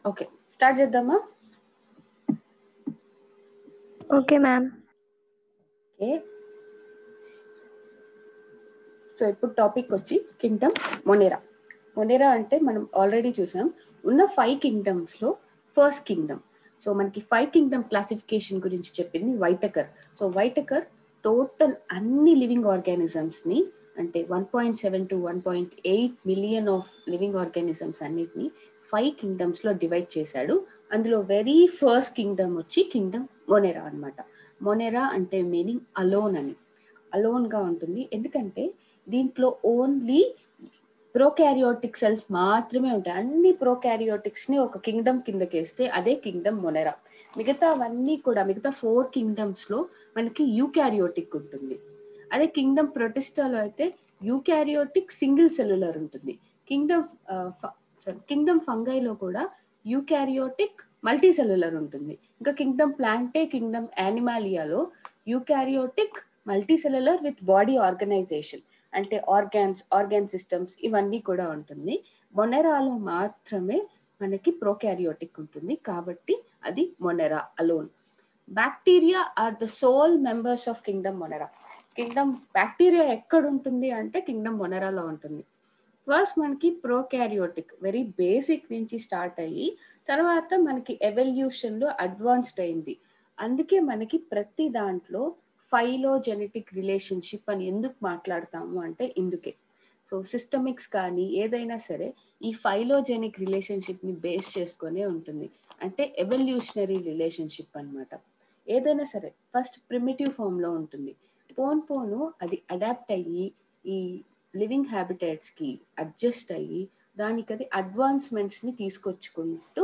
Okay start చేద్దామా okay ma'am okay so ఇప్పుడు topic వచ్చి కింగ్డమ్ మొనేరా మొనేరా అంటే మనం ఆల్రెడీ చూసాం ఉన్న ఫైవ్ కింగ్డమ్స్ లో ఫస్ట్ కింగ్డమ్ సో మనకి ఫైవ్ కింగ్డమ్ క్లాసిఫికేషన్ గురించి చెప్పింది వైటకర్ సో వైటకర్ టోటల్ అన్ని లివింగ్ ఆర్గానిజమ్స్ ని అంటే one point seven to one point eight million of living organisms అన్నిటిని ఫైవ్ కింగ్డమ్స్ లో డివైడ్ చేశాడు అందులో వెరీ ఫస్ట్ కింగ్డమ్ వచ్చి కింగ్డమ్ మొనేరా అన్నమాట మొనేరా అంటే మీనింగ్ అలోన్ అని అలోన్ గా ఉంటుంది ఎందుకంటే దీంట్లో ఓన్లీ ప్రోకారియోటిక్ సెల్స్ మాత్రమే ఉంటాయి అన్ని ప్రోకారియోటిక్స్ ని ఒక కింగ్డమ్ కిందకేస్తే అదే కింగ్డమ్ మొనెరా మిగతావన్నీ కూడా మిగతా ఫోర్ కింగ్డమ్స్ లో మనకి యూకారియోటిక్ ఉంటుంది అదే కింగ్డమ్ ప్రొటెస్టాలో అయితే యూకారియోటిక్ సింగిల్ సెల్యులర్ ఉంటుంది కింగ్డమ్ సారీ కింగ్డమ్ ఫంగైలో కూడా యూకారియోటిక్ మల్టీ సెల్యులర్ ఉంటుంది ఇంకా కింగ్డమ్ ప్లాంటే కింగ్డమ్ యానిమాలియాలో eukaryotic multi cellular with body organization అంటే ఆర్గాన్స్ ఆర్గాన్ సిస్టమ్స్ ఇవన్నీ కూడా ఉంటుంది మొనెరాలో మాత్రమే మనకి ప్రోకారియోటిక్ ఉంటుంది కాబట్టి అది Monera alone bacteria are the sole members of kingdom Monera kingdom bacteria ఎక్కడ ఉంటుంది అంటే కింగ్డమ్ మొనెరాలో ఉంటుంది ఫస్ట్ మనకి ప్రోకారియోటిక్ వెరీ బేసిక్ నుంచి స్టార్ట్ అయ్యి తర్వాత మనకి ఎవల్యూషన్ లో అడ్వాన్స్డ్ అయింది అందుకే మనకి ప్రతి దాంట్లో ఫైలోజెనెటిక్ రిలేషన్షిప్ అని ఎందుకు మాట్లాడతాము అంటే ఇందుకే సో సిస్టమిక్స్ కానీ ఏదైనా సరే ఈ ఫైలోజెనిక్ రిలేషన్షిప్ ని బేస్ చేసుకునే ఉంటుంది అంటే ఎవల్యూషనరీ రిలేషన్షిప్ అనమాట ఏదైనా సరే ఫస్ట్ ప్రిమిటివ్ ఫామ్ లో ఉంటుంది పోన్ పోను అది అడాప్ట్ అయ్యి ఈ లివింగ్ హ్యాబిటేట్స్ కి అడ్జస్ట్ అయ్యి దానికి అది అడ్వాన్స్మెంట్స్ ని తీసుకొచ్చుకుంటూ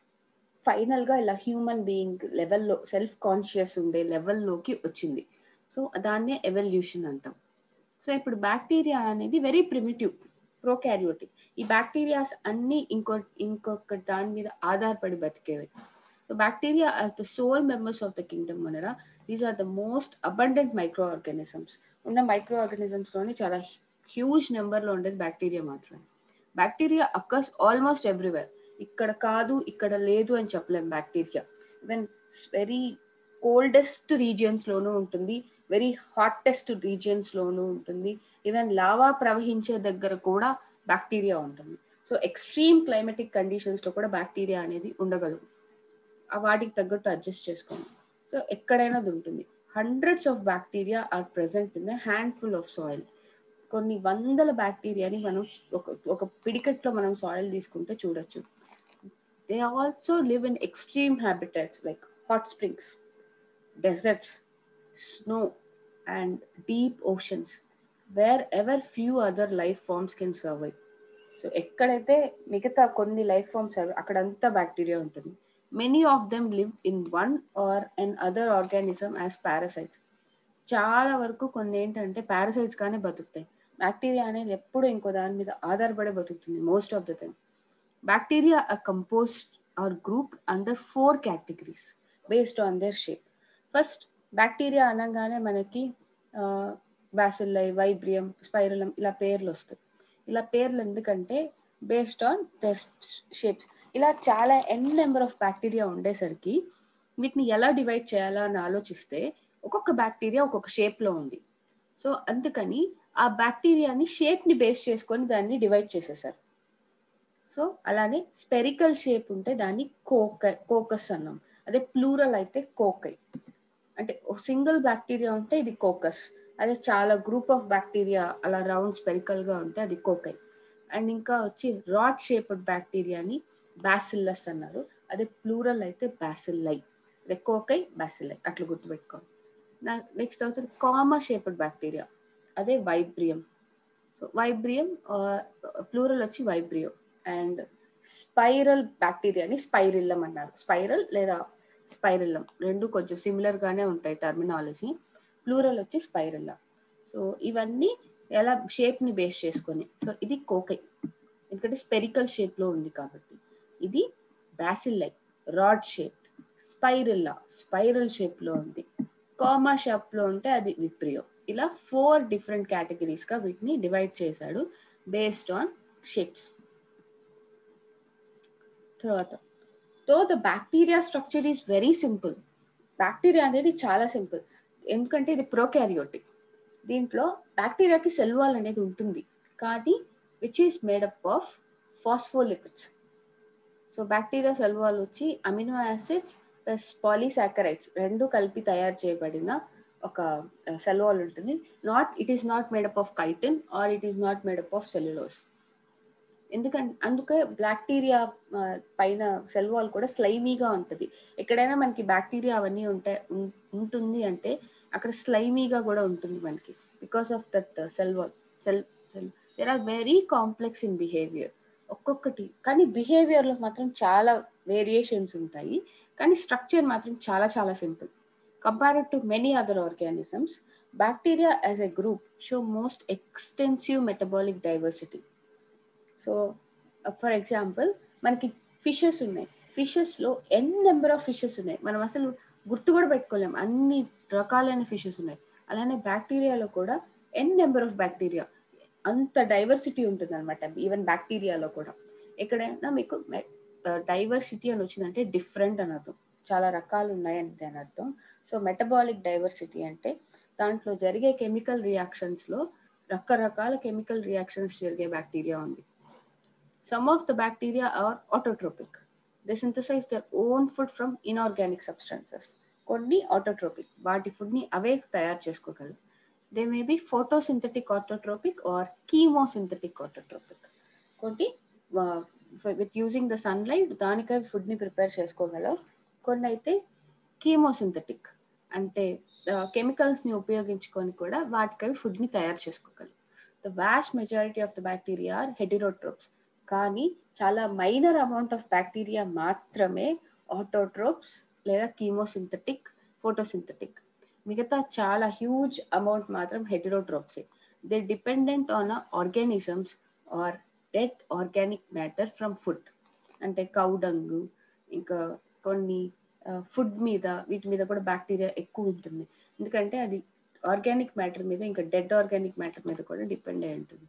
ఫైనల్ గా ఇలా హ్యూమన్ బీయింగ్ లెవెల్లో సెల్ఫ్ కాన్షియస్ ఉండే లెవెల్లోకి వచ్చింది సో దాన్నే ఎవల్యూషన్ అంటాం సో ఇప్పుడు బ్యాక్టీరియా అనేది వెరీ ప్రిమిటివ్ ప్రోకారియోటిక్ ఈ బ్యాక్టీరియాస్ అన్ని ఇంకో ఇంకొక దాని మీద ఆధారపడి బతికేవి so bacteria are the sole members of the kingdom అనరా these are the most abundant micro organisms ఉన్న మైక్రో ఆర్గానిజమ్స్ లోనే చాలా హ్యూజ్ నెంబర్ లో ఉండేది బ్యాక్టీరియా మాత్రమే బ్యాక్టీరియా అక్కర్స్ ఆల్మోస్ట్ ఎవ్రీవేర్ ఇక్కడ కాదు ఇక్కడ లేదు అని చెప్పలేం bacteria even very coldest regions లోనూ ఉంటుంది వెరీ హాటెస్ట్ రీజియన్స్ లోనూ ఉంటుంది ఈవెన్ లావా ప్రవహించే దగ్గర కూడా బ్యాక్టీరియా ఉంటుంది సో ఎక్స్ట్రీమ్ క్లైమేటిక్ కండిషన్స్ లో కూడా బ్యాక్టీరియా అనేది ఉండగలదు ఆ వాటికి తగ్గట్టు అడ్జస్ట్ చేసుకోండి సో ఎక్కడైనా అది ఉంటుంది hundreds of bacteria are present in the handful of soil కొన్ని వందల బ్యాక్టీరియాని మనం ఒక ఒక పిడికెట్లో మనం సాయిల్ తీసుకుంటే చూడొచ్చు they also live in extreme habitats like hot springs deserts snow and deep oceans wherever few other life forms can survive so ఎక్కడైతే మిగతా కొన్ని లైఫ్ ఫార్మ్స్ అక్కడంతా బ్యాక్టీరియా ఉంటుంది many of them live in one or another organism as parasites చాలా వరకు కొన్ని ఏంటంటే parasites గానే బతుకుతాయి బ్యాక్టీరియా అనేది ఎప్పుడు ఇంకో దాని మీద ఆధారపడే బతుకుతుంది most of the time bacteria are composed or group under four categories based on their shape first bacteria అనగానే మనకి బ్యాసిల్లై వైబ్రియం స్పైరలం ఇలా పేర్లు వస్తాయి ఇలా పేర్లు ఎందుకంటే బేస్డ్ ఆన్ దేర్ షేప్స్ ఇలా చాలా ఎన్ నెంబర్ ఆఫ్ బ్యాక్టీరియా ఉండేసరికి వీటిని ఎలా డివైడ్ చేయాలా అని ఆలోచిస్తే ఒక్కొక్క బ్యాక్టీరియా ఒక్కొక్క షేప్లో ఉంది సో అందుకని ఆ బ్యాక్టీరియాని షేప్ని బేస్ చేసుకొని దాన్ని డివైడ్ చేసేసారు సో అలానే స్పెరికల్ షేప్ ఉంటే దాన్ని కోక కోకస్ అన్నాం అదే ప్లూరల్ అయితే కోకై అంటే సింగిల్ బ్యాక్టీరియా ఉంటే ఇది కోకస్ అదే చాలా గ్రూప్ ఆఫ్ బ్యాక్టీరియా అలా రౌండ్ స్పెరికల్ గా ఉంటే అది కోకై అండ్ ఇంకా వచ్చి రాడ్ షేప్డ్ బ్యాక్టీరియాని బ్యాసిల్లస్ అన్నారు అదే ప్లూరల్ అయితే బ్యాసిల్లై అదే కోకై బ్యాసిల్లై అట్లా గుర్తుపెట్టుకోవాలి నెక్స్ట్ అవుతుంది కామా షేప్డ్ బ్యాక్టీరియా అదే వైబ్రియం సో వైబ్రియం ప్లూరల్ వచ్చి వైబ్రియం అండ్ స్పైరల్ బ్యాక్టీరియాని స్పైరిల్లం అన్నారు స్పైరల్ లేదా స్పైరిల్లం రెండు కొంచెం సిమిలర్ గానే ఉంటాయి టర్మినాలజీ ప్లూరల్ వచ్చి స్పైరిల్లా సో ఇవన్నీ ఎలా షేప్ ని బేస్ చేసుకొని సో ఇది కోకై ఎందుకంటే స్పెరికల్ షేప్ లో ఉంది కాబట్టి ఇది bacilli rod shape spirilla spiral shape లో ఉంది కామా షేప్ లో ఉంటే అది విప్రియో ఇలా ఫోర్ డిఫరెంట్ కేటగిరీస్ గా వీటిని డివైడ్ చేశాడు బేస్డ్ ఆన్ షేప్స్ తర్వాత so the bacteria structure is very simple bacteria అనేది చాలా సింపుల్ ఎందుకంటే ఇది ప్రోకారియోటిక్ దీంట్లో బ్యాక్టీరియాకి సెల్ వాల్ అనేది ఉంటుంది కానీ which is made up of phospholipids so bacteria cell wall వచ్చి అమినో యాసిడ్స్ ప్లస్ పాలీసాకరైడ్స్ రెండు కలిపి తయారు చేయబడిన ఒక సెల్ వాల్ ఉంటుంది not it is not made up of chitin or it is not made up of cellulose ఎందుకంటే అందుకే బ్యాక్టీరియా పైన సెల్ వాల్ కూడా స్లైమీగా ఉంటుంది ఎక్కడైనా మనకి బ్యాక్టీరియా అవన్నీ ఉంటాయి ఉంటుంది అంటే అక్కడ స్లైమీగా కూడా ఉంటుంది మనకి because of that cell wall cell cell there are very complex in behaviour ఒక్కొక్కటి కానీ బిహేవియర్లో మాత్రం చాలా వేరియేషన్స్ ఉంటాయి కానీ స్ట్రక్చర్ మాత్రం చాలా చాలా simple compared to many other organisms bacteria as a group show most extensive metabolic diversity so for example మనకి ఫిషెస్ ఉన్నాయి ఫిషెస్లో ఎన్ నెంబర్ ఆఫ్ ఫిషెస్ ఉన్నాయి మనం అసలు గుర్తు కూడా పెట్టుకోలేం అన్ని రకాలైన ఫిషెస్ ఉన్నాయి అలానే బ్యాక్టీరియాలో కూడా ఎన్ నెంబర్ ఆఫ్ బ్యాక్టీరియా అంత డైవర్సిటీ ఉంటుంది అనమాట ఈవెన్ బ్యాక్టీరియాలో కూడా ఎక్కడైనా మీకు డైవర్సిటీ అని వచ్చిందంటే డిఫరెంట్ అని అర్థం చాలా రకాలు ఉన్నాయని దాని అర్థం సో మెటబాలిక్ డైవర్సిటీ అంటే దాంట్లో జరిగే కెమికల్ రియాక్షన్స్లో రకరకాల కెమికల్ రియాక్షన్స్ జరిగే బ్యాక్టీరియా ఉంది some of the bacteria are autotrophic they synthesize their own food from inorganic substances కొన్ని ఆటోట్రోపిక్ వాటి ఫుడ్ని అవే తయారు చేసుకోగలరు they may be photosynthetic autotrophic or chemosynthetic autotrophic కొన్ని విత్ యూజింగ్ ద సన్లైట్ దానికై ఫుడ్ని ప్రిపేర్ చేసుకోగలవు కొన్ని అయితే కీమోసింథటిక్ అంటే కెమికల్స్ని ఉపయోగించుకొని కూడా వాటికవి ఫుడ్ని తయారు చేసుకోగలరు the vast majority of the bacteria are heterotrophs కానీ చాలా మైనర్ అమౌంట్ ఆఫ్ బ్యాక్టీరియా మాత్రమే ఆటోట్రోప్స్ లేదా కీమోసింథటిక్ ఫోటోసింథటిక్ మిగతా చాలా హ్యూజ్ అమౌంట్ మాత్రం హెటిరోట్రోప్సే they dependent on organisms or dead organic matter from food అంటే కౌడంగు ఇంకా కొన్ని ఫుడ్ మీద వీటి మీద కూడా బ్యాక్టీరియా ఎక్కువ ఉంటుంది ఎందుకంటే అది ఆర్గానిక్ మ్యాటర్ మీద ఇంకా డెడ్ ఆర్గానిక్ మ్యాటర్ మీద కూడా డిపెండ్ అయి ఉంటుంది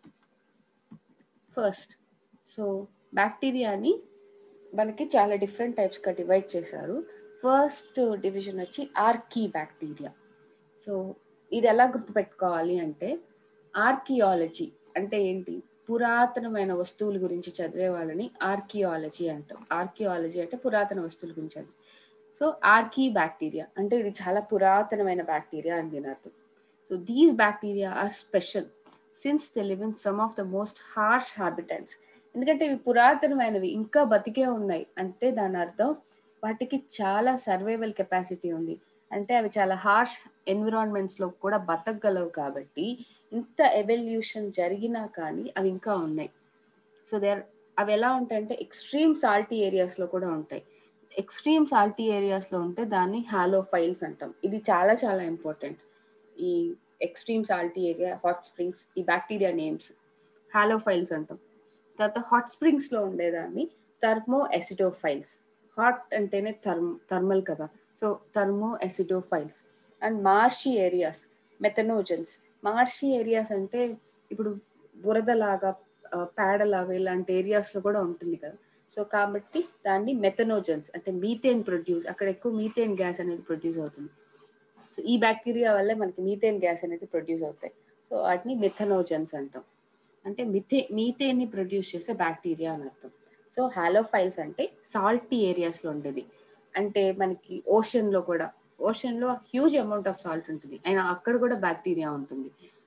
ఫస్ట్ సో బ్యాక్టీరియాని మనకి చాలా డిఫరెంట్ టైప్స్గా డివైడ్ చేశారు ఫస్ట్ డివిజన్ వచ్చి ఆర్కీ బ్యాక్టీరియా సో ఇది ఎలా గుర్తుపెట్టుకోవాలి అంటే ఆర్కియాలజీ అంటే ఏంటి పురాతనమైన వస్తువుల గురించి చదివే వాళ్ళని ఆర్కియాలజీ అంటాం ఆర్కియాలజీ అంటే పురాతన వస్తువుల గురించి అది సో ఆర్కీ బ్యాక్టీరియా అంటే ఇది చాలా పురాతనమైన బ్యాక్టీరియా అని దీని అర్థం so these bacteria are special since they live in some of the most harsh habitants ఎందుకంటే ఇవి పురాతనమైనవి ఇంకా బతికే ఉన్నాయి అంటే దాని అర్థం వాటికి చాలా సర్వైవల్ కెపాసిటీ ఉంది అంటే అవి చాలా హార్ష్ ఎన్విరాన్మెంట్స్ లో కూడా బతకగలవు కాబట్టి ఇంత ఎవల్యూషన్ జరిగినా కానీ అవి ఇంకా ఉన్నాయి సో దే అవి ఎలా ఉంటాయంటే ఎక్స్ట్రీమ్ సాల్టీ ఏరియాస్ లో కూడా ఉంటాయి ఎక్స్ట్రీమ్ సాల్టీ ఏరియాస్ లో ఉంటే దాన్ని హాలోఫైల్స్ అంటాం ఇది చాలా చాలా ఇంపార్టెంట్ ఈ extreme salty area hot springs ఈ బ్యాక్టీరియా నేమ్స్ హాలోఫైల్స్ అంటాం తర్వాత హాట్ స్ప్రింగ్స్ లో ఉండేదాన్ని థర్మో ఎసిడోఫైల్స్ హాట్ అంటేనే థర్మ్ థర్మల్ కదా so thermoacidophiles and marshy areas methanogens marshy areas అంటే ఇప్పుడు బురదలాగా పేడలాగా ఇలాంటి ఏరియాస్లో కూడా ఉంటుంది కదా సో కాబట్టి దాన్ని మెథనోజన్స్ అంటే మీథేన్ ప్రొడ్యూస్ అక్కడ ఎక్కువ మీథేన్ గ్యాస్ అనేది ప్రొడ్యూస్ అవుతుంది సో ఈ బ్యాక్టీరియా వల్లే మనకి మీథేన్ గ్యాస్ అనేది ప్రొడ్యూస్ అవుతాయి సో వాటిని మెథనోజన్స్ అంటాం అంటే మిథే మీథేన్ని ప్రొడ్యూస్ చేసే బ్యాక్టీరియా అని అర్థం సో హాలోఫైల్స్ అంటే సాల్టీ ఏరియాస్లో ఉండేది అంటే మనకి ఓషన్లో కూడా ఓషన్లో హ్యూజ్ అమౌంట్ ఆఫ్ సాల్ట్ ఉంటుంది అయినా అక్కడ కూడా బ్యాక్టీరియా ఉంటుంది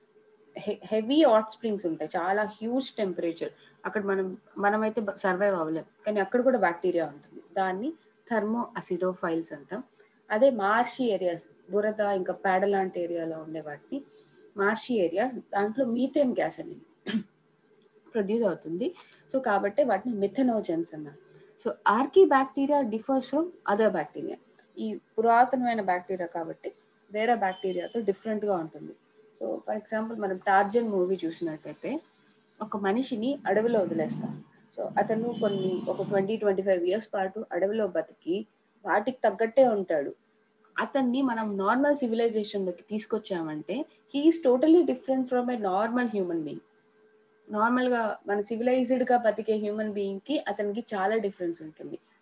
హెవీ హాట్ స్ప్రింగ్స్ ఉంటాయి చాలా హ్యూజ్ టెంపరేచర్ అక్కడ మనం మనమైతే సర్వైవ్ అవ్వలేం కానీ అక్కడ కూడా బ్యాక్టీరియా ఉంటుంది దాన్ని థర్మో అసిడోఫైల్స్ అంటాం అదే మార్షి ఏరియాస్ బురద ఇంకా పేడ లాంటి ఏరియాలో ఉండే వాటిని మార్షి ఏరియాస్ దాంట్లో మీథేన్ గ్యాస్ అనేది ప్రొడ్యూస్ అవుతుంది సో కాబట్టి వాటిని మిథనోజన్స్ అన్నారు so archaebacteria differs from other bacteria ఈ పురాతనమైన బ్యాక్టీరియా కాబట్టి వేరే బ్యాక్టీరియాతో డిఫరెంట్గా ఉంటుంది సో ఫర్ ఎగ్జాంపుల్ మనం టార్జన్ మూవీ చూసినట్టయితే ఒక మనిషిని అడవిలో వదిలేస్తాం సో అతను కొన్ని ఒక ట్వంటీ ట్వంటీ ఫైవ్ ఇయర్స్ పాటు అడవిలో బతికి వాటికి తగ్గట్టే ఉంటాడు అతన్ని మనం నార్మల్ సివిలైజేషన్లోకి తీసుకొచ్చామంటే he is totally different from a normal human being నార్మల్గా మన సివిలైజ్డ్గా బతికే హ్యూమన్ బీయింగ్కి అతనికి చాలా డిఫరెన్స్ ఉంటుంది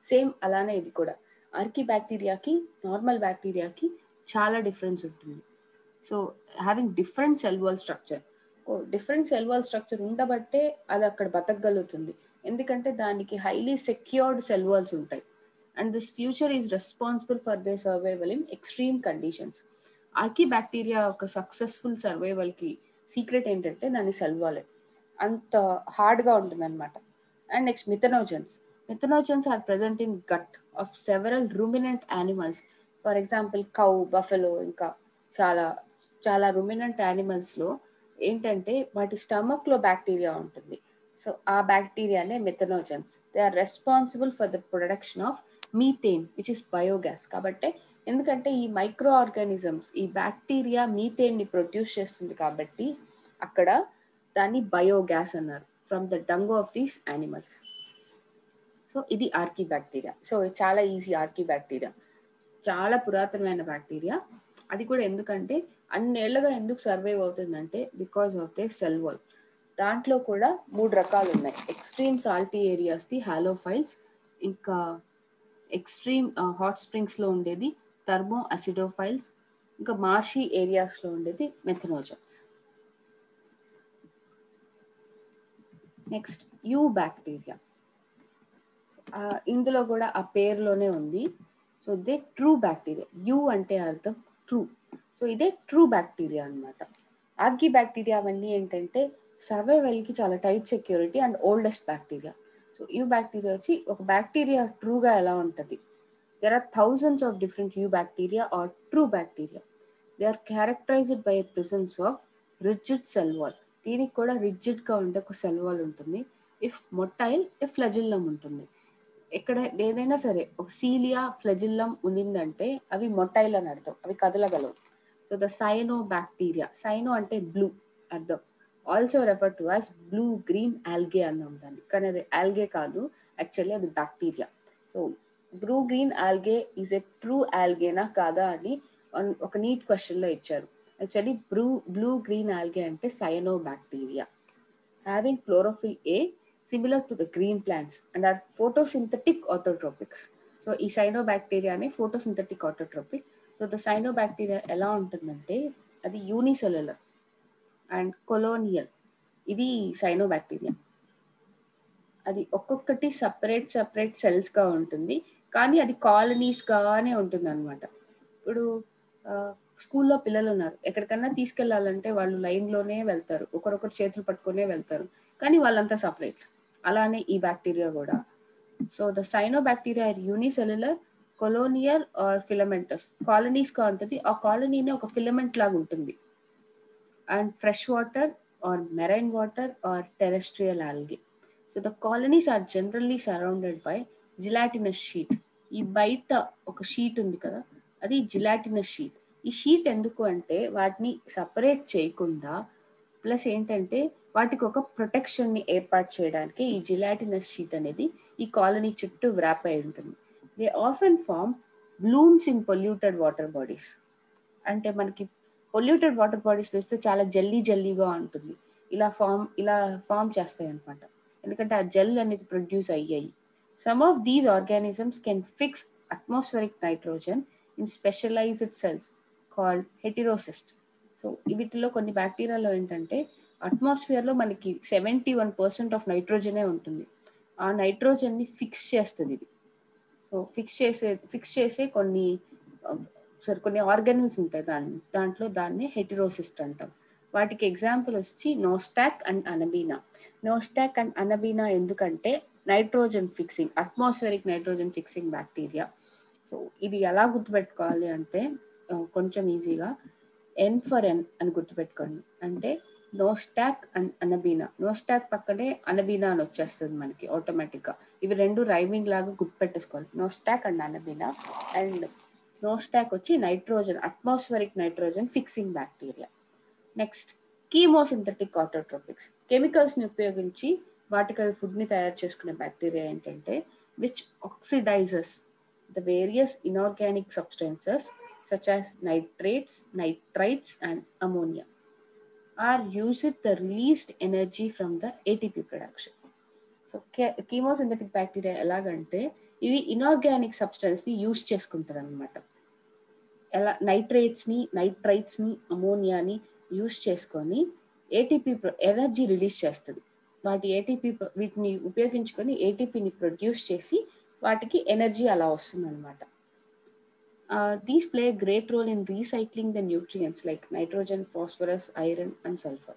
సేమ్ అలానే ఇది కూడా ఆర్కి బ్యాక్టీరియాకి నార్మల్ బ్యాక్టీరియాకి చాలా డిఫరెన్స్ ఉంటుంది so having different cell wall structure different cell wall structure ఉండబట్టే అది అక్కడ బతకగలుగుతుంది ఎందుకంటే దానికి హైలీ సెక్యూర్డ్ సెల్ వాల్స్ ఉంటాయి and this feature is responsible for the survival in extreme conditions archaebacteria ఒక సక్సెస్ఫుల్ సర్వైవల్కి సీక్రెట్ ఏంటంటే దాని సెల్ వాలే అంత హార్డ్గా ఉంటుంది అనమాట and next methanogens methanogens are present in gut of several ruminant animals for example cow buffalo ఇంకా చాలా చాలా రుమినెంట్ యానిమల్స్లో ఏంటంటే వాటి స్టమక్లో బ్యాక్టీరియా ఉంటుంది సో ఆ బ్యాక్టీరియానే methanogens they are responsible for the production of methane which is biogas కాబట్టి ఎందుకంటే ఈ మైక్రో ఆర్గానిజమ్స్ ఈ బ్యాక్టీరియా మీథేన్ని ప్రొడ్యూస్ చేస్తుంది కాబట్టి అక్కడ దాన్ని బయోగ్యాస్ అన్నారు from the dung of these animals so ఇది ఆర్కీ బ్యాక్టీరియా సో చాలా ఈజీ ఆర్కీ బ్యాక్టీరియా చాలా పురాతనమైన బ్యాక్టీరియా అది కూడా ఎందుకంటే అన్నేళ్లుగా ఎందుకు సర్వైవ్ అవుతుందంటే because of the cell wall దాంట్లో కూడా మూడు రకాలు ఉన్నాయి ఎక్స్ట్రీమ్ సాల్టీ ఏరియాస్ది హాలోఫైల్స్ ఇంకా ఎక్స్ట్రీమ్ హాట్ స్ప్రింగ్స్లో ఉండేది థర్మో అసిడోఫైల్స్ ఇంకా మార్షీ ఏరియాస్లో ఉండేది మెథనోజన్స్ నెక్స్ట్ యూ బ్యాక్టీరియా ఇందులో కూడా ఆ పేరులోనే ఉంది so the true bacteria eu అంటే అర్థం ట్రూ సో ఇదే ట్రూ బ్యాక్టీరియా అనమాట ఆర్కీ బ్యాక్టీరియా అవన్నీ ఏంటంటే సర్వైవల్కి చాలా tight security and oldest bacteria so eubacteria వచ్చి ఒక బ్యాక్టీరియా ట్రూగా ఎలా ఉంటుంది there are thousands of different eubacteria are true bacteria they are characterized by presence of rigid cell wall దీనికి కూడా రిజిడ్గా ఉండే ఒక సెల్ వాల్ ఉంటుంది ఇఫ్ మొటైల్ ఇఫ్ ఫ్లజిల్లం ఉంటుంది ఎక్కడ ఏదైనా సరే ఒక సీలియా ఫ్లజిల్లం ఉన్నిందంటే అవి మొటైల్ అని అర్థం అవి కదలగలవు so the cyanobacteria cyano అంటే బ్లూ అర్థం also refer to as blue green algae అన్నాం దాన్ని కానీ అది ఆల్గే కాదు యాక్చువల్లీ అది bacteria so blue green algae is a true ఆల్గేనా కాదా అని ఒక నీట్ క్వశ్చన్లో ఇచ్చారు actually blue blue green algae అంటే cyanobacteria having chlorophyll a similar to the green plants and are photosynthetic autotrophics so ఈ సైనో బ్యాక్టీరియానే photosynthetic autotrophic so the cyanobacteria ఎలా ఉంటుందంటే అది యూనిసెల్యులర్ అండ్ కొలోనియల్ ఇది cyanobacteria అది ఒక్కొక్కటి separate separate సెల్స్గా ఉంటుంది కానీ అది కాలనీస్గానే ఉంటుంది అనమాట ఇప్పుడు స్కూల్లో పిల్లలు ఉన్నారు ఎక్కడికన్నా తీసుకెళ్లాలంటే వాళ్ళు లైన్లోనే వెళ్తారు ఒకరొకరు చేతులు పట్టుకునే వెళ్తారు కానీ వాళ్ళంతా సపరేట్ అలానే ఈ బ్యాక్టీరియా కూడా so the cyanobacteria unicellular colonial or filamentous కాలనీస్గా ఉంటుంది ఆ కాలనీనే ఒక ఫిలమెంట్ లాగా ఉంటుంది and fresh water or marine water or terrestrial algae so the colonies are generally surrounded by gelatinous sheet ఈ బయట ఒక షీట్ ఉంది కదా అది జిలాటినస్ షీట్ ఈ షీట్ ఎందుకు అంటే వాటిని సపరేట్ చేయకుండా ప్లస్ ఏంటంటే వాటికి ఒక ప్రొటెక్షన్ని ఏర్పాటు చేయడానికి ఈ జిలాటినస్ షీట్ అనేది ఈ కాలనీ చుట్టూ వ్రాప్ అయి ఉంటుంది they often form blooms in polluted water bodies అంటే మనకి పొల్యూటెడ్ వాటర్ బాడీస్ చూస్తే చాలా జల్లీ జల్లీగా ఉంటుంది ఇలా ఫామ్ ఇలా ఫామ్ చేస్తాయి అనమాట ఎందుకంటే ఆ జెల్ అనేది ప్రొడ్యూస్ అయ్యాయి some of these organisms can fix atmospheric nitrogen in specialized cells called heterocyst so వీటిలో కొన్ని బ్యాక్టీరియాలో ఏంటంటే అట్మాస్ఫియర్లో మనకి సెవెంటీ వన్ పర్సెంట్ ఆఫ్ నైట్రోజనే ఉంటుంది ఆ నైట్రోజన్ని ఫిక్స్ చేస్తుంది ఇది సో ఫిక్స్ చేసే ఫిక్స్ చేసే కొన్ని సరే కొన్ని ఆర్గానిల్స్ ఉంటాయి దాన్ని దాంట్లో దాన్ని హెటిరోసిస్ట్ అంటాం వాటికి ఎగ్జాంపుల్ వచ్చి Nostoc and Anabaena నోస్టాక్ and Anabaena ఎందుకంటే nitrogen fixing atmospheric nitrogen fixing bacteria so ఇది ఎలా గుర్తుపెట్టుకోవాలి అంటే కొంచెం ఈజీగా ఎన్ ఫర్ ఎన్ అని గుర్తుపెట్టుకోండి అంటే నోస్టాక్ అండ్ అనబీనా నోస్టాక్ పక్కనే అనబీనా అని వచ్చేస్తుంది మనకి ఆటోమేటిక్గా ఇవి రెండు రైమింగ్ లాగా గుర్తుపెట్టేసుకోవాలి నోస్టాక్ అండ్ అనబీనా అండ్ నోస్టాక్ వచ్చి nitrogen atmospheric nitrogen fixing bacteria next chemosynthetic autotrophics కెమికల్స్ని ఉపయోగించి వాటికి ఫుడ్ని తయారు చేసుకునే బ్యాక్టీరియా ఏంటంటే which oxidizes the various inorganic substances such as nitrates, nitrites, and ammonia are used the released energy from the ATP production. So chemosynthetic bacteria ఎలాగంటే ఇవి inorganic substance ని యూజ్ చేసుకుంటారు అనమాట ఎలా నైట్రేట్స్ ని నైట్రైట్స్ ని అమోనియాని యూజ్ చేసుకొని ఏటీపీ ఎనర్జీ రిలీజ్ చేస్తుంది వాటి ఏటీపీ వీటిని ఉపయోగించుకొని ఏటీపీని ప్రొడ్యూస్ చేసి వాటికి ఎనర్జీ అలా వస్తుంది అనమాట these play great role in recycling the nutrients like nitrogen phosphorus iron and sulphur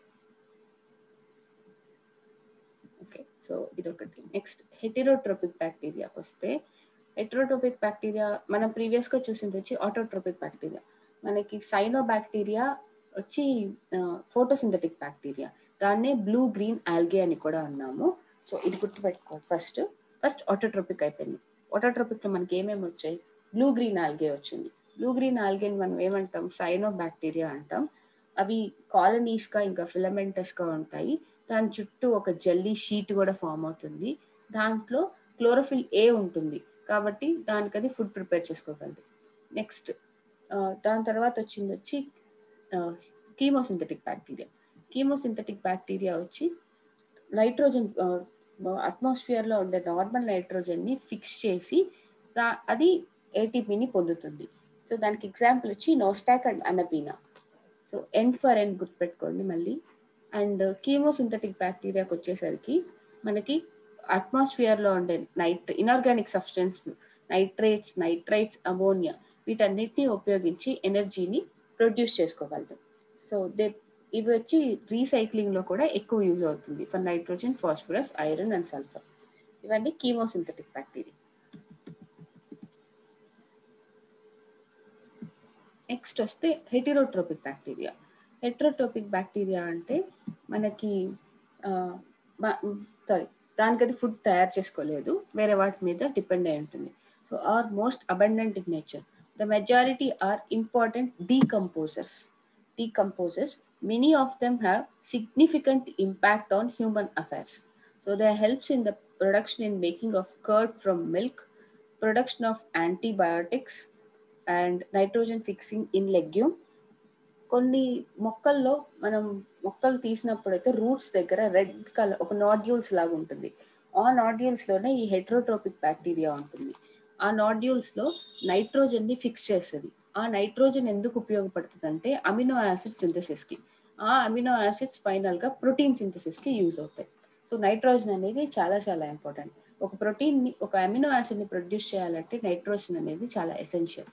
okay so ఇదొకటి నెక్స్ట్ హెటిరోట్రోపిక్ బ్యాక్టీరియాకి వస్తే హెట్రోట్రోపిక్ బ్యాక్టీరియా మనం ప్రీవియస్ గా చూసింది వచ్చి ఆటోట్రోపిక్ బ్యాక్టీరియా మనకి సైనో బ్యాక్టీరియా వచ్చి ఫోటోసింథటిక్ బ్యాక్టీరియా దాన్నే బ్లూ గ్రీన్ ఆల్గే అని కూడా అన్నాము సో ఇది గుర్తుపెట్టుకో ఫస్ట్ ఫస్ట్ ఆటోట్రోపిక్ అయిపోయింది ఆటోట్రోపిక్ లో మనకి ఏమేమి వచ్చాయి బ్లూ గ్రీన్ ఆల్గే వచ్చింది బ్లూ గ్రీన్ ఆల్గేని మనం ఏమంటాం సైనో బ్యాక్టీరియా అంటాం అవి కాలనీస్ గా ఇంకా ఫిలమెంటస్ గా ఉంటాయి దాని చుట్టూ ఒక జెల్లీ షీట్ కూడా ఫామ్ అవుతుంది దాంట్లో క్లోరోఫిల్ ఏ ఉంటుంది కాబట్టి దానికి అది ఫుడ్ ప్రిపేర్ చేసుకోగలదు నెక్స్ట్ దాని తర్వాత వచ్చింది వచ్చి కీమోసింథటిక్ బ్యాక్టీరియా కీమోసింథటిక్ బ్యాక్టీరియా వచ్చి నైట్రోజన్ అట్మాస్ఫియర్ లో ఉండే నార్మల్ నైట్రోజన్ ని ఫిక్స్ చేసి అది ఏటీపీని పొందుతుంది సో దానికి ఎగ్జాంపుల్ వచ్చి Nostoc and Anabaena so N for N గుర్తుపెట్టుకోండి మళ్ళీ అండ్ కీమోసింథటిక్ బ్యాక్టీరియాకి వచ్చేసరికి మనకి అట్మాస్ఫియర్ లో ఉండే నైట్ inorganic substance nitrates nitrites ammonia వీటన్నిటిని ఉపయోగించి ఎనర్జీని ప్రొడ్యూస్ చేసుకోగలదు సో దే ఇవి వచ్చి రీసైక్లింగ్ లో కూడా ఎక్కువ యూజ్ అవుతుంది for nitrogen phosphorus iron and sulphur ఇవన్నీ కీమోసింథటిక్ బ్యాక్టీరియా నెక్స్ట్ వస్తే హెటిరోట్రోపిక్ బ్యాక్టీరియా హెట్రోట్రోపిక్ బ్యాక్టీరియా అంటే మనకి సారీ దానికి అది ఫుడ్ తయారు చేసుకోలేదు వేరే వాటి మీద డిపెండ్ అయి ఉంటుంది so are most abundant in nature the majority are important decomposers decomposers many of them have significant impact on human affairs. So they helps in the production in making of curd from milk, production of antibiotics, and nitrogen fixing in legume. కొన్ని మొక్కల్లో మనం మొక్కలు తీసినప్పుడు అయితే roots దగ్గర red colour ఒక nodules లాగా ఉంటుంది ఆ నాడ్యూల్స్ లోనే ఈ హెట్రోట్రోపిక్ బ్యాక్టీరియా ఉంటుంది ఆ నాడ్యూల్స్ లో నైట్రోజన్ ని ఫిక్స్ చేస్తుంది ఆ నైట్రోజన్ ఎందుకు ఉపయోగపడుతుంది అంటే అమినో యాసిడ్ సింథసిస్ కి ఆ అమినో యాసిడ్స్ ఫైనల్ గా ప్రోటీన్ సింథసిస్ కి యూజ్ అవుతాయి సో నైట్రోజన్ అనేది చాలా చాలా ఇంపార్టెంట్ ఒక ప్రోటీన్ ని ఒక అమినో యాసిడ్ ని ప్రొడ్యూస్ చేయాలంటే నైట్రోజన్ అనేది చాలా ఎసెన్షియల్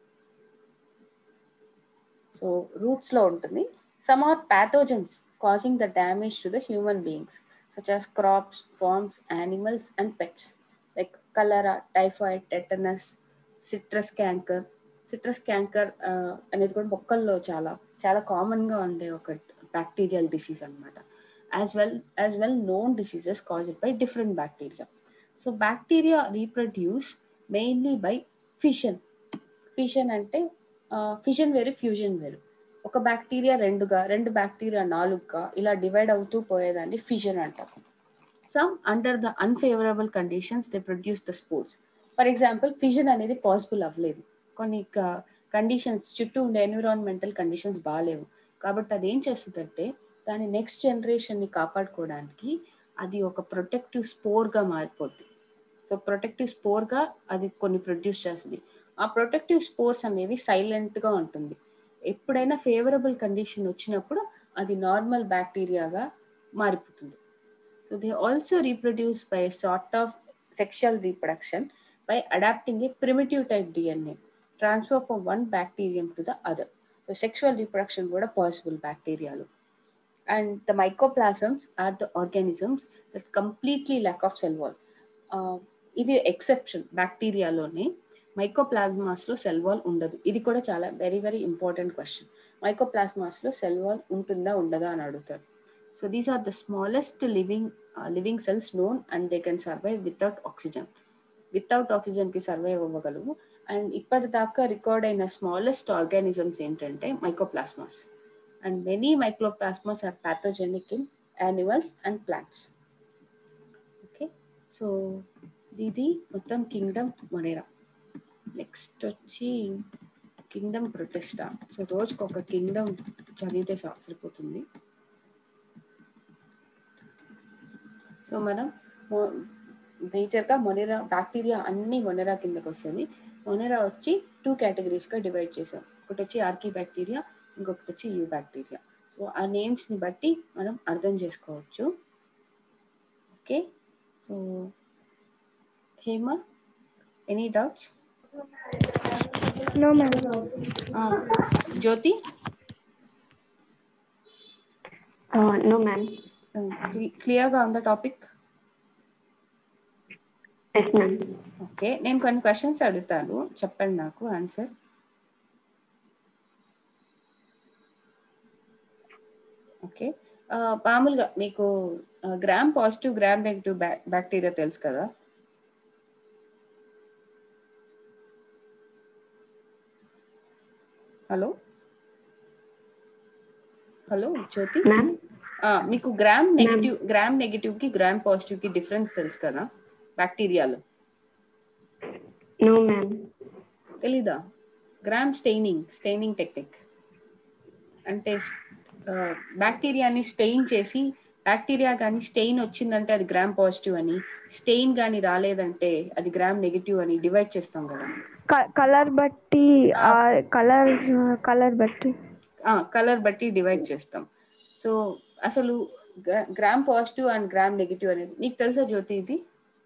సో రూట్స్ లో ఉంటుంది some are pathogens causing the damage to the human beings such as crops farms animals and pets like cholera typhoid tetanus citrus canker citrus canker అనేది కూడా మొక్కల్లో చాలా చాలా కామన్ గా ఉండే ఒక బ్యాక్టీరియల్ డిసీజ్ అనమాట as well as well known diseases caused by different bacteria so bacteria reproduce mainly by fission fission అంటే ఫిషన్ వేరు ఫ్యూజన్ వేరు ఒక బ్యాక్టీరియా రెండుగా రెండు బ్యాక్టీరియా నాలుగుగా ఇలా డివైడ్ అవుతూ పోయేదాన్ని ఫిషన్ అంటారు some under the unfavourable conditions they produce the sports for example fission అనేది పాసిబుల్ అవ్వలేదు కొన్ని కండిషన్స్ చుట్టూ ఉండే ఎన్విరాన్మెంటల్ కండిషన్స్ బాగాలేవు కాబట్టి అది ఏం చేస్తుందంటే దాని నెక్స్ట్ జనరేషన్ ని కాపాడుకోవడానికి అది ఒక ప్రొటెక్టివ్ స్పోర్ గా మారిపోద్ది సో ప్రొటెక్టివ్ స్పోర్ గా అది కొన్ని ప్రొడ్యూస్ చేస్తుంది ఆ ప్రొటెక్టివ్ స్పోర్స్ అనేవి సైలెంట్ గా ఉంటుంది ఎప్పుడైనా ఫేవరబుల్ కండిషన్ వచ్చినప్పుడు అది నార్మల్ బ్యాక్టీరియాగా మారిపోతుంది so they also reproduce by sort of sexual reproduction by adapting a primitive type DNA transfer from one bacterium to the other so sexual reproduction కూడా possible బ్యాక్టీరియాలు and the mycoplasmas are the organisms that completely lack of cell wall ఇది exception బ్యాక్టీరియాలోనే mycoplasmas లో cell wall ఉండదు ఇది కూడా చాలా very very important question mycoplasmas లో సెల్ వాల్ ఉంటుందా ఉండదా అని అడుగుతారు so these are the smallest living living cells known and they can survive without oxygen without oxygen కి సర్వైవ్ అవ్వగలవు అండ్ ఇప్పటిదాకా రికార్డ్ అయిన స్మాలెస్ట్ ఆర్గానిజమ్స్ ఏంటంటే mycoplasmas and many microplasmas are pathogenic in animals and plants okay so ఇది మొత్తం kingdom Monera next వచ్చి kingdom Protista so రోజుకి ఒక కింగ్డమ్ చదివితే సరిపోతుంది సో మనం మేజర్గా మొనెరా బ్యాక్టీరియా అన్ని మొనెరా కిందకి వస్తుంది మొనెరా వచ్చి టూ కేటగిరీస్గా డివైడ్ చేసాం ఒకటి వచ్చి ఆర్కీ బ్యాక్టీరియా ఇంకొకటి వచ్చి యూ బ్యాక్టీరియా సో ఆ నేమ్స్ని బట్టి మనం అర్థం చేసుకోవచ్చు okay so Hema any doubts No, ma'am. Jyothi Uh, no, ma'am. క్లియర్గా ఉందా టాపిక్ Yes, ma'am. ఓకే నేను కొన్ని క్వశ్చన్స్ అడుగుతాను చెప్పండి నాకు ఆన్సర్ ఓకే మామూలుగా మీకు gram positive gram negative bacteria తెలుసు కదా హలో హలో జ్యోతి Ma'am? ఆ, మీకు గ్రామ్ నెగిటివ్ గ్రామ్ నెగిటివ్ కి గ్రామ్ పాజిటివ్ కి డిఫరెన్స్ తెలుసు కదా బ్యాక్టీరియాలో No, ma'am. తెలీదా గ్రామ్ స్టెయినింగ్ స్టెయినింగ్ టెక్నిక్ అంటే బ్యాక్టీరియాని స్టెయిన్ చేసి బ్యాక్టీరియా కానీ స్టెయిన్ వచ్చిందంటే అది గ్రామ్ పాజిటివ్ అని స్టెయిన్ కానీ రాలేదంటే అది గ్రామ్ నెగిటివ్ అని డివైడ్ చేస్తాం కదా కలర్ బట్టి కలర్ కలర్ బట్టి కలర్ బట్టి డివైడ్ చేస్తాం సో అసలు gram positive and gram negative అనేది నీకు తెలుసా జ్యోతి ఇది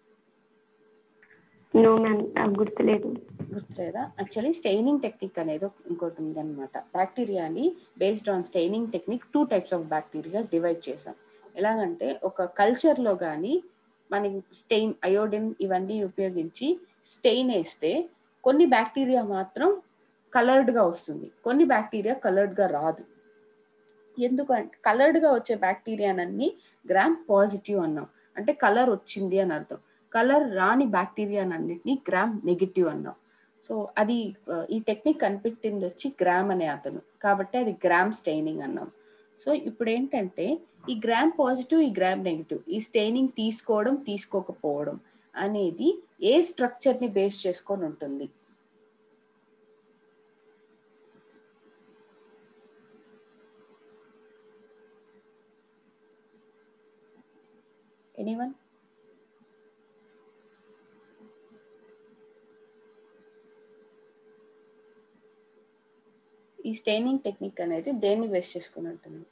No, ma'am. నాకు గుర్తులేదు గుర్తులేదా యాక్చువల్లీ స్టెయినింగ్ టెక్నిక్ అనేది ఒక- ఇంకోటి ఉందన్నమాట బ్యాక్టీరియాని based on staining technique two types of bacteria divide చేసాం ఎలాగంటే ఒక కల్చర్లో కానీ మనకి స్టెయిన్ అయోడిన్ ఇవన్నీ ఉపయోగించి స్టెయిన్ వేస్తే కొన్ని బ్యాక్టీరియా మాత్రం కలర్డ్గా వస్తుంది కొన్ని బ్యాక్టీరియా కలర్డ్గా రాదు ఎందుకంటే కలర్డ్గా వచ్చే బ్యాక్టీరియానన్నీ గ్రామ్ పాజిటివ్ అన్నాం అంటే కలర్ వచ్చింది అని అర్థం కలర్ రాని బ్యాక్టీరియా అన్నిటిని గ్రామ్ నెగిటివ్ అన్నాం సో అది ఆ, ఈ టెక్నిక్ కనిపెట్టింది వచ్చి గ్రామ్ అనే అతను కాబట్టి అది గ్రామ్ స్టెయినింగ్ అన్నాం సో ఇప్పుడు ఏంటంటే ఈ గ్రామ్ పాజిటివ్ ఈ గ్రామ్ నెగిటివ్ ఈ స్టెయినింగ్ తీసుకోవడం తీసుకోకపోవడం అనేది ఏ స్ట్రక్చర్ ని బేస్ చేసుకొని ఉంటుంది ఎనీవన్ ఈ స్టెయినింగ్ టెక్నిక్ అనేది దేన్ని బేస్ చేసుకుని ఉంటుంది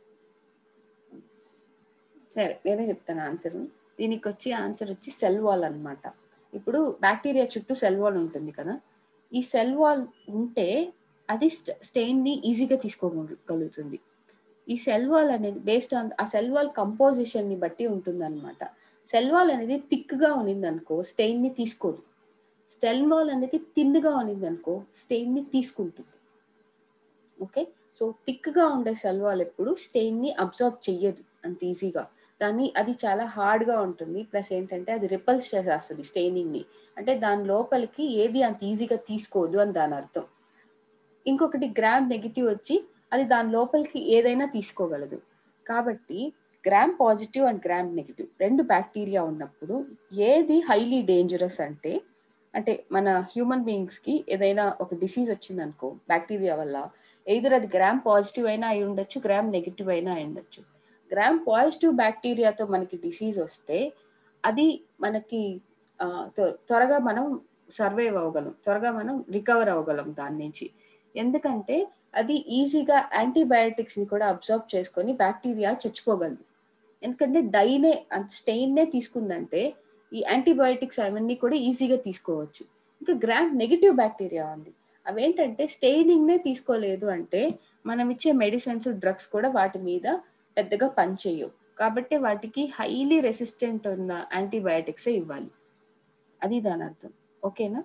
సరే నేనే చెప్తాను ఆన్సర్ దీనికి వచ్చి ఆన్సర్ వచ్చి సెల్ వాల్ అన్నమాట ఇప్పుడు బ్యాక్టీరియా చుట్టూ సెల్ వాల్ ఉంటుంది కదా ఈ సెల్ వాల్ ఉంటే అది స్టెయిన్ ని ఈజీగా తీసుకోగలుగుతుంది ఈ సెల్ వాల్ అనేది బేస్డ్ ఆన్ ఆ సెల్ వాల్ కంపోజిషన్ ని బట్టి ఉంటుంది అనమాట సెల్ వాల్ అనేది థిక్ గా ఉన్నింది అనుకో స్టెయిన్ ని తీసుకోదు సెల్ వాల్ అనేది థిన్ గా ఉన్నింది అనుకో స్టెయిన్ ని తీసుకుంటుంది ఓకే సో థిక్ గా ఉండే సెల్ వాల్ ఎప్పుడు స్టెయిన్ ని అబ్జర్వ్ చెయ్యదు అంత ఈజీగా దాన్ని అది చాలా హార్డ్ గా ఉంటుంది ప్లస్ ఏంటంటే అది రిపల్స్ చేసేస్తుంది స్టెయినింగ్ ని అంటే దాని లోపలికి ఏది అంత ఈజీగా తీసుకోదు అని దాని అర్థం ఇంకొకటి గ్రామ్ నెగిటివ్ వచ్చి అది దాని లోపలికి ఏదైనా తీసుకోగలదు కాబట్టి gram positive and gram negative రెండు బ్యాక్టీరియా ఉన్నప్పుడు ఏది హైలీ డేంజరస్ అంటే అంటే మన హ్యూమన్ బీయింగ్స్ కి ఏదైనా ఒక డిసీజ్ వచ్చింది అనుకో బ్యాక్టీరియా వల్ల ఎయిదర్ అది గ్రామ్ పాజిటివ్ అయినా అయి ఉండొచ్చు గ్రామ్ నెగిటివ్ అయినా అయి ఉండొచ్చు గ్రామ్ పాజిటివ్ బ్యాక్టీరియాతో మనకి డిసీజ్ వస్తే అది మనకి ఆ, త్వ- త్వరగా మనం సర్వైవ్ అవ్వగలం త్వరగా మనం రికవర్ అవ్వగలం దాని నుంచి ఎందుకంటే అది ఈజీగా యాంటీబయాటిక్స్ ని కూడా అబ్జర్వ్ చేసుకొని బ్యాక్టీరియా చచ్చిపోగలదు ఎందుకంటే డైనే స్టెయిన్నే తీసుకుందంటే ఈ యాంటీబయాటిక్స్ అవన్నీ కూడా ఈజీగా తీసుకోవచ్చు ఇంకా గ్రామ్ నెగిటివ్ బ్యాక్టీరియా ఉంది అవేంటంటే స్టెయినింగ్ నే తీసుకోలేదు అంటే మనం ఇచ్చే మెడిసిన్స్ డ్రగ్స్ కూడా వాటి మీద పెద్దగా పనిచేయవు కాబట్టి వాటికి హైలీ రెసిస్టెంట్ ఉన్న యాంటీబయాటిక్సే ఇవ్వాలి అది దాని అర్థం ఓకేనా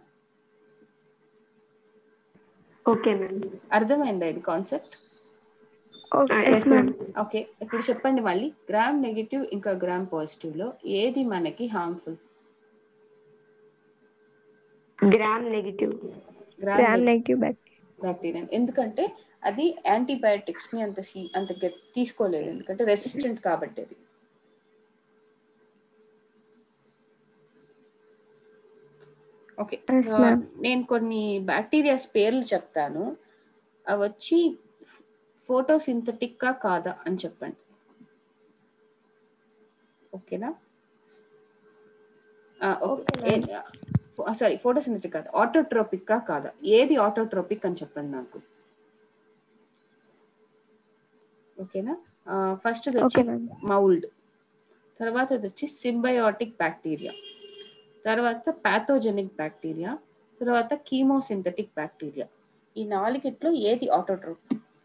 ఓకే మ్యామ్ అర్థమైందా ఇది కాన్సెప్ట్ ఎస్ మ్యామ్ ఓకే ఇప్పుడు చెప్పండి మళ్ళీ గ్రామ్ నెగిటివ్ ఇంకా గ్రామ్ పాజిటివ్ లో ఏది మనకి harmful gram negative gram gram negative back bacteria ఎందుకంటే అది యాంటీబయాటిక్స్ ని అంత సీ- అంత గట్- తీసుకోలేదు ఎందుకంటే రెసిస్టెంట్ కాబట్టి అది ఓకే Yes, ఆ, ma'am. నేను కొన్ని బ్యాక్టీరియాస్ పేర్లు చెప్తాను అవి వచ్చి ఫోటోసింథటిక్ గా కాదా అని చెప్పండి ఓకేనా సారీ ఫోటోసింథటిక్ కాదు ఆటోట్రోపిక్ కాదా ఏది ఆటోట్రోపిక్ అని చెప్పండి నాకు ఓకేనా ఫస్ట్ వచ్చి ఓకే మ్యామ్ మౌల్డ్ తర్వాత అది వచ్చి సింబయోటిక్ బ్యాక్టీరియా తర్వాత పాథోజెనిక్ బ్యాక్టీరియా తర్వాత కీమోసింథటిక్ బ్యాక్టీరియా ఈ నాలుగిట్లో ఏది autotroph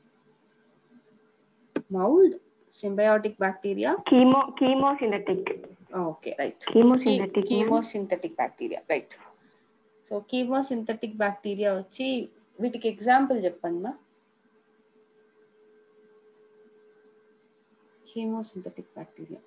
mould symbiotic bacteria chemo chemosynthetic okay right chemosynthetic chemosynthetic bacteria right so chemosynthetic bacteria వచ్చి వీటికి ఎగ్జాంపుల్ చెప్పండి మా కీమోసింథటిక్ బ్యాక్టీరియా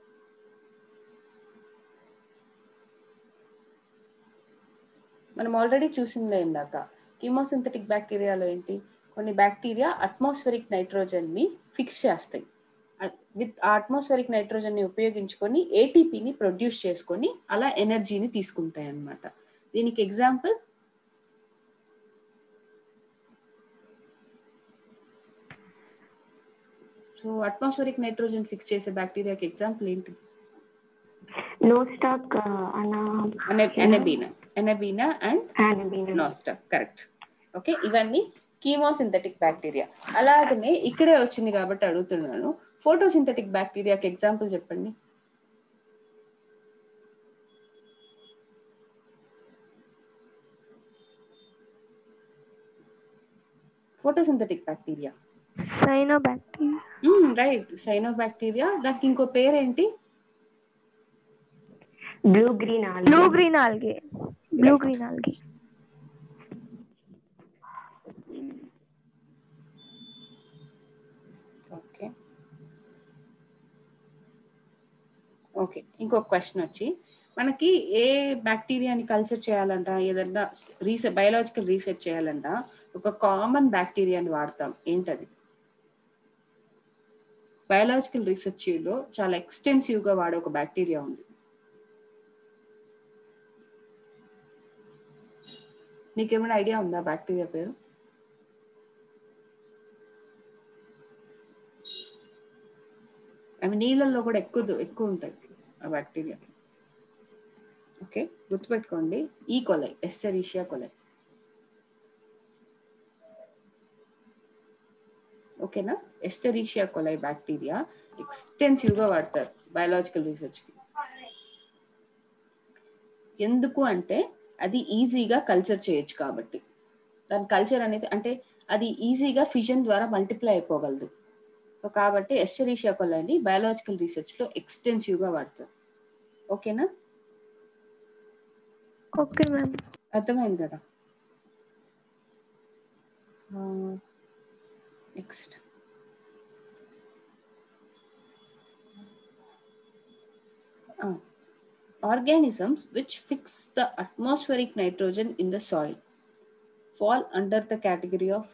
మనం ఆల్రెడీ చూసిందే ఇందాక కీమోసింథటిక్ బ్యాక్టీరియాలో ఏంటి కొన్ని బ్యాక్టీరియా అట్మాస్ఫెరిక్ నైట్రోజన్ ని ఫిక్స్ చేస్తాయి విత్ అట్మాస్ఫెరిక్ నైట్రోజన్ ని ఉపయోగించుకొని ఏటీపీని ప్రొడ్యూస్ చేసుకొని అలా ఎనర్జీని తీసుకుంటాయి అన్నమాట దీనికి example so atmospheric nitrogen fix చేసే బ్యాక్టీరియాకి ఎగ్జాంపుల్ ఏంటి నో స్టాక్ అనా Anabaena Anabaena and Anabaena Nostoc correct okay ఇవన్నీ కీమోసింథటిక్ బ్యాక్టీరియా అలాగనే ఇక్కడే వచ్చింది కాబట్టి అడుగుతున్నాను ఫోటోసింథటిక్ బ్యాక్టీరియాకి ఎగ్జాంపుల్ చెప్పండి photosynthetic bacteria cyanobacteria right cyanobacteria దానికి ఇంకో పేరేంటి blue green blue green algae blue green algae okay okay ఇంకొక క్వశ్చన్ వచ్చి మనకి ఏ బ్యాక్టీరియాని కల్చర్ చేయాలంట ఏదన్నా రీసెర్చ్ బయోలాజికల్ రీసెర్చ్ చేయాలంట ఒక కామన్ బ్యాక్టీరియాని వాడతాం ఏంటది బయోలాజికల్ రీసెర్చ్ లో చాలా ఎక్స్టెన్సివ్ గా వాడే ఒక బ్యాక్టీరియా ఉంది మీకేమైనా ఐడియా ఉందా బ్యాక్టీరియా పేరు అవి నీళ్ళల్లో కూడా ఎక్కువ ఎక్కువ ఉంటాయి ఆ బ్యాక్టీరియా ఓకే గుర్తుపెట్టుకోండి ఈ కొలై ఎస్టరీషియా కొలై ఓకేనా ఎస్టరీషియా కొలై బ్యాక్టీరియా ఎక్స్టెన్సివ్ గా వాడతారు బయాలజికల్ రీసెర్చ్ కి ఎందుకు అంటే అది ఈజీగా కల్చర్ చేయొచ్చు కాబట్టి దాని కల్చర్ అనేది అంటే అది ఈజీగా ఫిజన్ ద్వారా మల్టిప్లై అయిపోగలదు సో కాబట్టి ఎస్టరీషియా కొలైని బయాలజికల్ రీసెర్చ్ లో ఎక్స్టెన్సివ్ గా వాడతారు ఓకేనా ఓకే మ్యామ్ అర్థమైంది కదా next organisms which fix the atmospheric nitrogen in the soil fall under the category of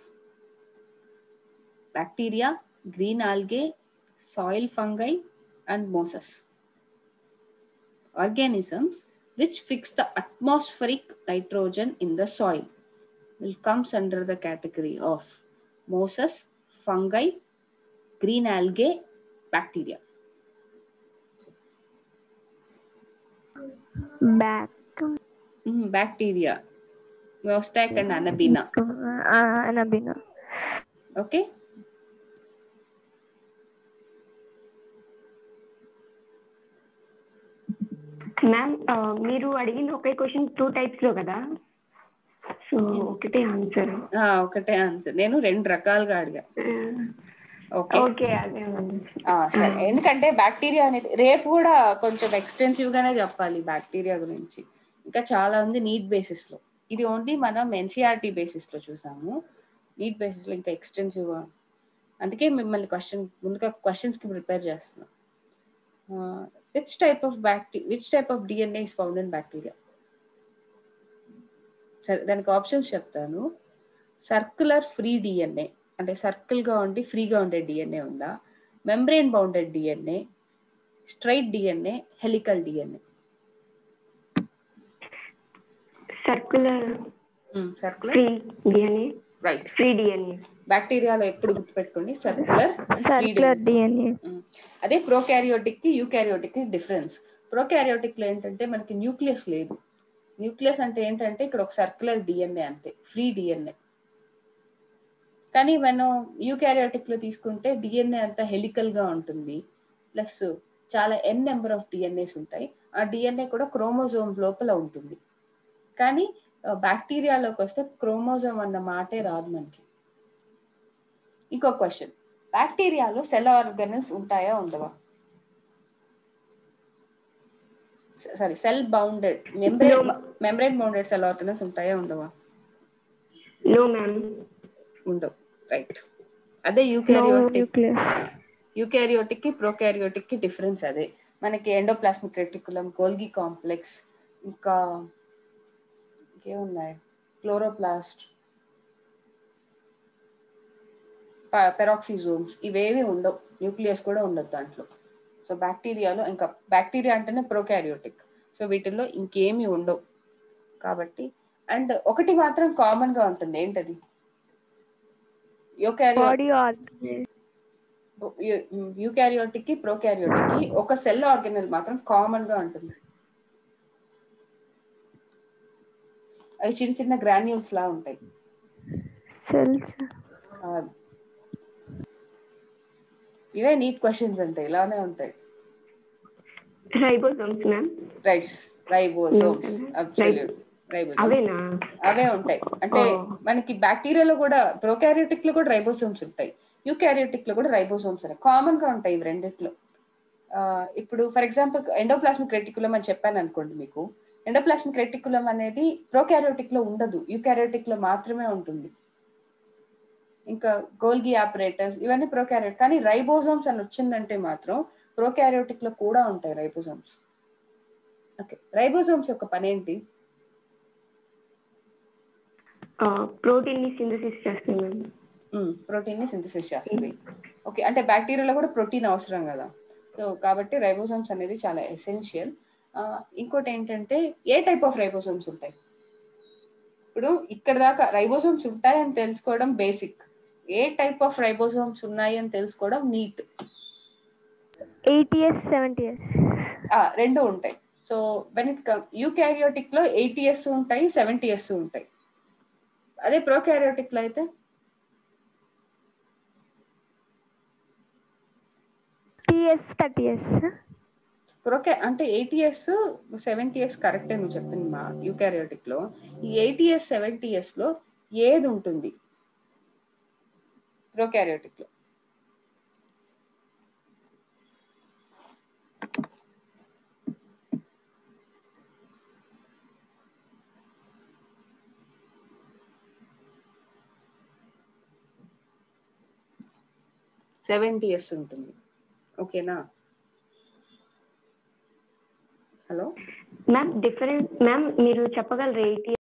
bacteria, green algae, soil fungi, and mosses. Organisms which fix the atmospheric nitrogen in the soil will comes under the category of mosses, fungi, green algae, bacteria. Back Mm, bacteria, Nostac and Anabina. Anabaena Okay. Ma'am మీరు అడిగిన ఒకే question two types లో కదా so ఒకటే answer ఆ, ఒకటే answer నేను రెండు రకాలుగా అడిగా ఓకే ఓకే అదే ఉంది ఆ, సరే ఎందుకంటే బ్యాక్టీరియా అనేది రేపు కూడా కొంచెం ఎక్స్టెన్సివ్ గానే చెప్పాలి బ్యాక్టీరియా గురించి ఇంకా చాలా ఉంది నీట్ బేసిస్ లో ఇది ఓన్లీ మనం ఎన్సీఆర్టీ బేసిస్ లో చూసాము నీట్ బేసిస్ లో ఇంకా ఎక్స్టెన్సివ్ గా అందుకే మిమ్మల్ని క్వశ్చన్ ముందుగా క్వశ్చన్స్ కి ప్రిపేర్ చేస్తున్నాం which type of bacteria which type of DNA is found in bacteria సరే దానికి ఆప్షన్స్ చెప్తాను సర్క్యులర్ ఫ్రీ డిఎన్ఏ అంటే సర్కిల్ గా ఉండి ఫ్రీగా ఉండే డిఎన్ఏ ఉందా membrane bounded DNA straight DNA helical DNA circular circular free DNA right free DNA బ్యాక్టీరియాలో ఎప్పుడు గుర్తుపెట్టుకోండి సర్క్యులర్ సర్క్యులర్ డిఎన్ఏ అదే ప్రోకారియోటిక్ కి యూకారియోటిక్ కి డిఫరెన్స్ ప్రోకారియోటిక్ లో ఏంటంటే మనకి న్యూక్లియస్ లేదు న్యూక్లియస్ అంటే ఏంటంటే ఇక్కడ ఒక సర్క్యులర్ డిఎన్ఏ అంతే ఫ్రీ డిఎన్ఏ కానీ మనం యూకారియోటిక్ లో తీసుకుంటే డిఎన్ఏ అంతా హెలికల్ గా ఉంటుంది ప్లస్ చాలా ఎన్ నెంబర్ ఆఫ్ డిఎన్ఏస్ ఉంటాయి ఆ డిఎన్ఏ కూడా క్రోమోజోమ్ లోపల ఉంటుంది కానీ బ్యాక్టీరియాలోకి వస్తే క్రోమోజోమ్ అన్న మాటే రాదు మనకి ఇంకో క్వశ్చన్ బ్యాక్టీరియాలో సెల్ ఆర్గనల్స్ ఉంటాయా ఉండవా sorry cell bounded membrane membrane bounded cell organelles ఉంటాయా ఉండవా నో మ్యామ్ ఉండవు రైట్ అదే నో యూకారియోటిక్ న్యూక్లియస్ యూకారియోటిక్ కి ప్రోకారియోటిక్ కి డిఫరెన్స్ అదే మనకి ఎండోప్లాస్మిక్ రెటికులం గోల్గి కాంప్లెక్స్ ఇంకా ఇంకేమున్నాయి క్లోరోప్లాస్ట్ పెరాక్సిజోమ్స్ ఇవేవి ఉండవు న్యూక్లియస్ కూడా ఉండదు దాంట్లో సో బ్యాక్టీరియాలో ఇంకా బ్యాక్టీరియా అంటేనే ప్రోకారియోటిక్ సో వీటిల్లో ఇంకేమీ ఉండవు కాబట్టి అండ్ ఒకటి మాత్రం కామన్ గా ఉంటుంది ఏంటది యూకారియో బాడీ ఆర్గనైజ్ యూకారియోటిక్ కి ప్రోకారియోటిక్ కి ఒక సెల్ ఆర్గనల్ మాత్రం కామన్ గా ఉంటుంది అవి చిన్న చిన్న గ్రాన్యూల్స్ లా ఉంటాయి సెల్స్ ఆ, ఇవే నీట్ క్వశ్చన్స్ ఉంటాయి ఇలానే ఉంటాయి ribosomes ma'am rights ribosomes absolute ribosomes అవేనా అవే ఉంటాయి అంటే Oh. మనకి బ్యాక్టీరియాలో కూడా ప్రోకారియోటిక్ లో కూడా రైబోసోమ్స్ ఉంటాయి యూకారియోటిక్ లో కూడా రైబోసోమ్స్ ఉంటాయి కామన్ గా ఉంటాయి ఇవి రెండిట్లో ఆ, ఇప్పుడు ఫర్ ఎగ్జాంపుల్ ఎండోప్లాస్మిక్ రెటికులం అని చెప్పాను అనుకోండి మీకు ఎండోప్లాస్మిక్ రెటికులం అనేది ప్రోకారియోటిక్ లో ఉండదు యూకారియోటిక్ లో మాత్రమే ఉంటుంది ఇంకా గోల్గి ఆపరేటర్స్ ఇవన్నీ ప్రోకారియోట్ కానీ రైబోసోమ్స్ అని వచ్చిందంటే మాత్రం ప్రోకారియోటిక్ లో కూడా ఉంటాయి రైబోసోమ్స్ ఓకే రైబోసోమ్స్ యొక్క పని ఏంటి ప్రోటీన్ ని సింథసిస్ చేస్తుంది మ్యామ్ ప్రోటీన్ ని సింథసిస్ చేస్తుంది ఓకే అంటే బ్యాక్టీరియాలో కూడా ప్రోటీన్ అవసరం కదా సో కాబట్టి రైబోసోమ్స్ అనేది చాలా ఎసెన్షియల్ ఇంకోటి ఏంటంటే ఏ టైప్ ఆఫ్ రైబోసోమ్స్ ఉంటాయి ఇప్పుడు ఇక్కడ దాకా రైబోసోమ్స్ ఉంటాయని తెలుసుకోవడం బేసిక్ ఏ టైప్ ఆఫ్ రైబోసోమ్స్ ఉన్నాయి అని తెలుసుకోవడం నీట్ ఎయిటీఎస్ సెవెంటీఎస్ రెండు ఉంటాయి so when it come eukaryotic లో ఎయిటీఎస్ ఉంటాయి సెవెంటీఎస్ ఉంటాయి అదే ప్రోకారియోటిక్ లో అయితే టీఎస్ థర్టీఎస్ ప్రోకే అంటే ఎయిటీఎస్ సెవెంటీఎస్ కరెక్టే నువ్వు చెప్పింది మా యూకారియోటిక్ లో ఈ ఎయిటీఎస్ సెవెంటీఎస్ లో ఏది ఉంటుంది ప్రోకారియోటిక్ లో సెవెంటీ ఎస్ ఉంటుంది ఓకేనా హలో మ్యామ్ డిఫరెన్స్ మ్యామ్ మీరు చెప్పగలరు ఎయిటీ